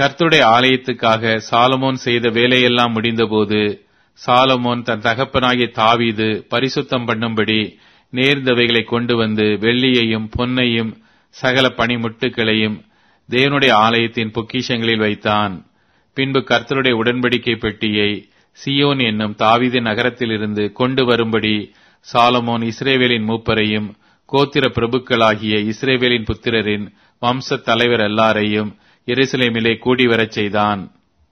கர்த்தருடைய ஆலயத்துக்காக சாலமோன் செய்த வேலையெல்லாம் முடிந்தபோது சாலமோன் தன் தகப்பனாகிய தாவீது பரிசுத்தம் பண்ணும்படி நேர்ந்தவைகளை கொண்டு வந்து வெள்ளியையும் பொன்னையும் சகல பனிமுட்டுகளையும் தேவனுடைய ஆலயத்தின் பொக்கிஷங்களில் வைத்தான் பின்பு கர்த்தருடைய உடன்படிக்கை பெட்டியை சியோன் என்னும் தாவீது நகரத்திலிருந்து கொண்டு வரும்படி சாலமோன் இஸ்ரேவேலின் மூப்பரையும் கோத்திர பிரபுக்களாகிய இஸ்ரேவேலின் புத்திரரின் வம்ச தலைவர் எல்லாரையும் எருசலேமிலே கூடி வரச் செய்தான்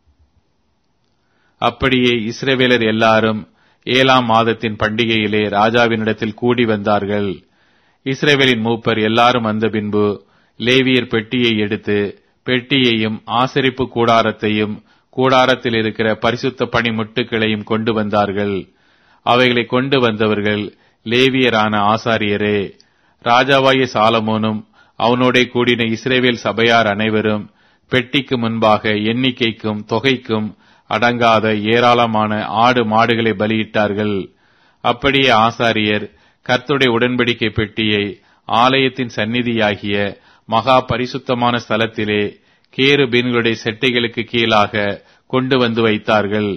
அப்படியே இஸ்ரேவேலர் எல்லாரும் ஏழாம் மாதத்தின் பண்டிகையிலே ராஜாவினிடத்தில் கூடி வந்தார்கள் இஸ்ரேவேலின் மூப்பர் எல்லாரும் வந்த பின்பு லேவியர் பெட்டியை எடுத்து பெட்டியையும் ஆசரிப்பு கூடாரத்தையும் கூடாரத்தில் இருக்கிற பரிசுத்த பணிமுட்டுகளையும் கொண்டு வந்தார்கள் அவைகளை கொண்டு வந்தவர்கள் லேவியரான ஆசாரியரே ராஜாவாகிய சாலமோனும் அவனோட கூடின இஸ்ரேவேல் சபையார் அனைவரும் பெட்டிக்கு முன்பாக எண்ணிக்கைக்கும் தொகைக்கும் அடங்காத ஏராளமான ஆடு மாடுகளை பலியிட்டார்கள் அப்படியே ஆசாரியர் கர்த்தருடைய உடன்படிக்கை பெட்டியை ஆலயத்தின் சந்நிதியாகிய மகா பரிசுத்தமான ஸ்தலத்திலே கேரு பீன்களுடைய செட்டைகளுக்கு கீழாக கொண்டு வந்து வைத்தார்கள்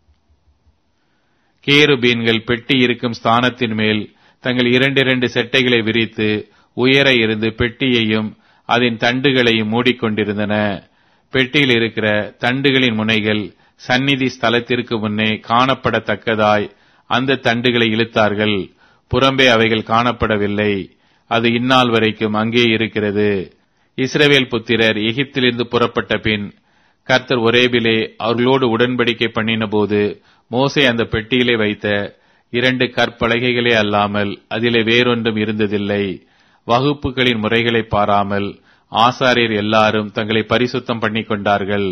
கேரு பீன்கள் பெட்டி இருக்கும் ஸ்தானத்தின் மேல் தங்கள் இரண்டிரண்டு செட்டைகளை விரித்து உயர இருந்து பெட்டியையும் அதன் தண்டுகளையும் மூடிக்கொண்டிருந்தன பெட்டியில் இருக்கிற தண்டுகளின் முனைகள் சந்நிதி ஸ்தலத்திற்கு முன்னே காணப்படத்தக்கதாய் அந்த தண்டுகளை இழுத்தார்கள் புறம்பே அவைகள் காணப்படவில்லை அது இந்நாள் வரைக்கும் அங்கே இருக்கிறது இஸ்ரவேல் புத்திரர் எகிப்திலிருந்து புறப்பட்ட பின் கர்த்தர் ஒரேபிலே அவர்களோடு உடன்படிக்கை பண்ணின போது மோசே அந்த பெட்டியிலே வைத்த இரண்டு கற்பலகைகளே அல்லாமல் அதிலே வேறொன்றும் இருந்ததில்லை வகுப்புகளின் முறைகளை பாராமல் ஆசாரியர் எல்லாரும் தங்களை பரிசுத்தம் பண்ணிக் கொண்டார்கள்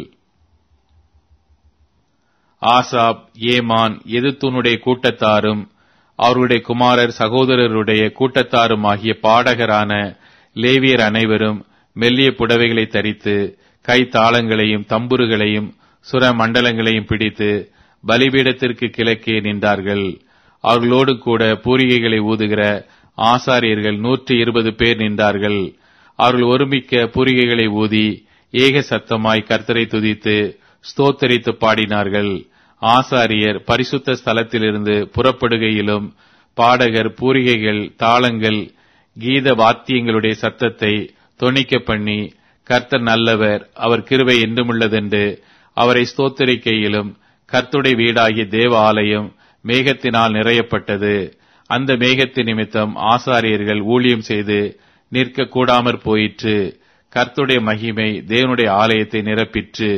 ஆசாப் ஏமான் எதுத்தூனுடைய கூட்டத்தாரும் அவர்களுடைய குமாரர் சகோதரருடைய கூட்டத்தாரும் ஆகிய பாடகரான லேவியர் அனைவரும் மெல்லிய புடவைகளை தரித்து கை தாளங்களையும் தம்புருகளையும் சுர மண்டலங்களையும் பிடித்து பலிபீடத்திற்கு கிழக்கே நின்றார்கள் அவர்களோடு கூட பூரிகைகளை ஊதுகிற ஆசாரியர்கள் நூற்றி இருபது பேர் நின்றார்கள் அவர்கள் ஒருமிக்க பூரிகைகளை ஊதி ஏக சத்தமாய் கர்த்தரை துதித்து ஸ்தோத்தரித்து பாடினார்கள் ஆசாரியர் பரிசுத்த ஸ்தலத்திலிருந்து புறப்படுகையிலும் பாடகர் பூரிகைகள் தாளங்கள் கீத வாத்தியங்களுடைய சத்தத்தை தொனிக்க பண்ணி கர்த்தர் நல்லவர் அவர் கிருவை என்றுமுள்ளதென்று அவரை ஸ்தோத்தரிக்கையிலும் கர்த்துடைய வீடாகிய தேவ ஆலயம் மேகத்தினால் நிறையப்பட்டது அந்த மேகத்தின் நிமித்தம் ஆசாரியர்கள் ஊழியம் செய்து நிற்க கூடாமற் போயிற்று கர்த்துடைய மகிமை தேவனுடைய ஆலயத்தை நிரப்பிற்று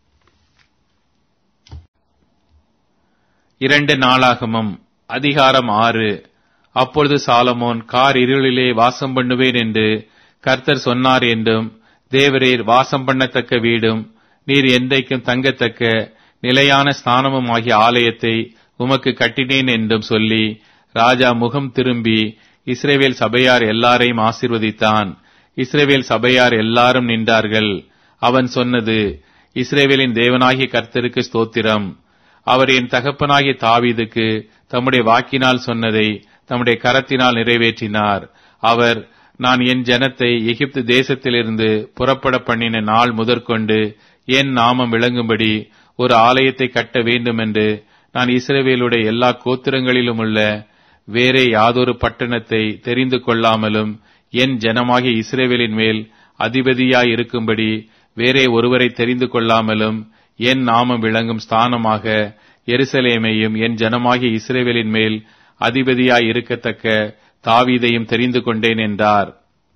இரண்டு நாளாகமும் அதிகாரம் ஆறு அப்பொழுது சாலமோன் கார் இருளிலே வாசம் பண்ணுவேன் என்று கர்த்தர் சொன்னார் என்றும் தேவரீர் வாசம் பண்ணத்தக்க வீடும் நீர் எந்தைக்கும் தங்கத்தக்க நிலையான ஸ்தானமும் ஆகிய ஆலயத்தை உமக்கு கட்டினேன் என்றும் சொல்லி ராஜா முகம் திரும்பி இஸ்ரேவேல் சபையார் எல்லாரையும் ஆசிர்வதித்தான் இஸ்ரேவேல் சபையார் எல்லாரும் நின்றார்கள் அவன் சொன்னது இஸ்ரேவேலின் தேவனாகிய கர்த்தருக்கு ஸ்தோத்திரம் அவர் என் தகப்பனாகிய தாவீதுக்கு தம்முடைய வாக்கினால் சொன்னதை தம்முடைய கரத்தினால் நிறைவேற்றினார் அவர் நான் என் ஜனத்தை எகிப்து தேசத்திலிருந்து புறப்பட பண்ணின நாள் முதற்கொண்டு என் நாமம் விளங்கும்படி ஒரு ஆலயத்தை கட்ட வேண்டும் என்று நான் இஸ்ரேவேலுடைய எல்லா கோத்திரங்களிலும் உள்ள வேறே யாதொரு பட்டணத்தை தெரிந்து கொள்ளாமலும் என் ஜனமாகிய இஸ்ரேவேலின் மேல் அதிபதியாய் இருக்கும்படி வேறே ஒருவரை தெரிந்து கொள்ளாமலும் என் நாமம் விளங்கும் ஸ்தானமாக எருசலேமையும் என் ஜனமாகிய இஸ்ரேவேலின் மேல் அதிபதியாய் இருக்கத்தக்க தாவீதையும் தெரிந்து கொண்டேன் என்றார்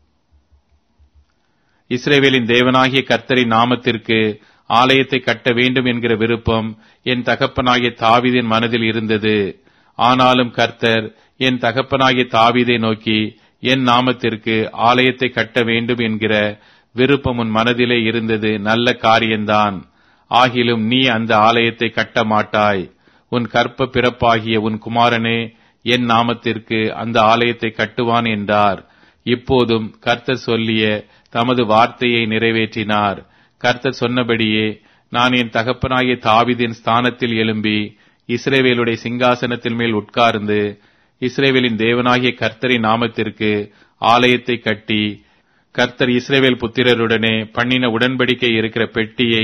இஸ்ரேவேலின் தேவனாகிய கர்த்தரின் நாமத்திற்கு ஆலயத்தை கட்ட வேண்டும் என்கிற விருப்பம் என் தகப்பனாகிய தாவீதின் மனதில் இருந்தது ஆனாலும் கர்த்தர் என் தகப்பனாகிய தாவீதை நோக்கி என் நாமத்திற்கு ஆலயத்தை கட்ட வேண்டும் என்கிற விருப்பம் உன் மனதிலே இருந்தது நல்ல காரியம்தான் ஆகிலும் நீ அந்த ஆலயத்தை கட்ட மாட்டாய் உன் கற்ப பிறப்பாகிய உன் குமாரனே என் நாமத்திற்கு அந்த ஆலயத்தை கட்டுவான் என்றார் இப்போதும் கர்த்தர் சொல்லிய தமது வார்த்தையை நிறைவேற்றினார் கர்த்தர் சொன்னபடியே நான் என் தகப்பனாகிய தாவிதின் ஸ்தானத்தில் எழும்பி இஸ்ரேவேலுடைய சிங்காசனத்தில் மேல் உட்கார்ந்து இஸ்ரேவேலின் தேவனாகிய கர்த்தரின் நாமத்திற்கு ஆலயத்தை கட்டி கர்த்தர் இஸ்ரேவேல் புத்திரருடனே பண்ணின உடன்படிக்கை இருக்கிற பெட்டியை